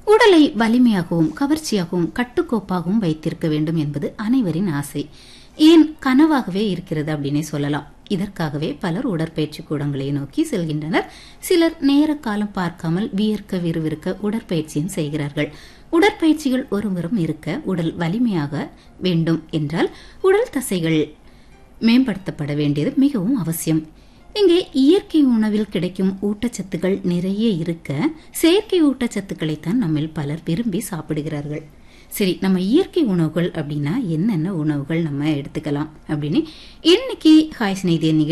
உடலை வலிமையாகவும் கவர்ச்சியாகவும் கட்டுக்கோப்பாகவும் வைத்திருக்க வேண்டும் என்பது அனைவரின் ஆசை ஏன் கனவாகவே இருக்கிறது அப்படின்னே சொல்லலாம் இதற்காகவே பலர் உடற்பயிற்சி கூடங்களை நோக்கி செல்கின்றனர் சிலர் நேர காலம் பார்க்காமல் வியர்க்க விறுவிறுக்க உடற்பயிற்சியும் செய்கிறார்கள் உடற்பயிற்சிகள் ஒருவரும் இருக்க உடல் வலிமையாக வேண்டும் என்றால் உடல் தசைகள் மேம்படுத்தப்பட வேண்டியது மிகவும் அவசியம் இங்கே இயற்கை உணவில் கிடைக்கும் ஊட்டச்சத்துக்கள் நிறைய இருக்க செயற்கை ஊட்டச்சத்துக்களைத்தான் நம்மில் பலர் விரும்பி சாப்பிடுகிறார்கள் சரி நம்ம இயற்கை உணவுகள் அப்படின்னா என்னென்ன உணவுகள் நம்ம எடுத்துக்கலாம் அப்படின்னு இன்னைக்கு ஹாய் ஸ்நேகிதிய நிகழ்ச்சி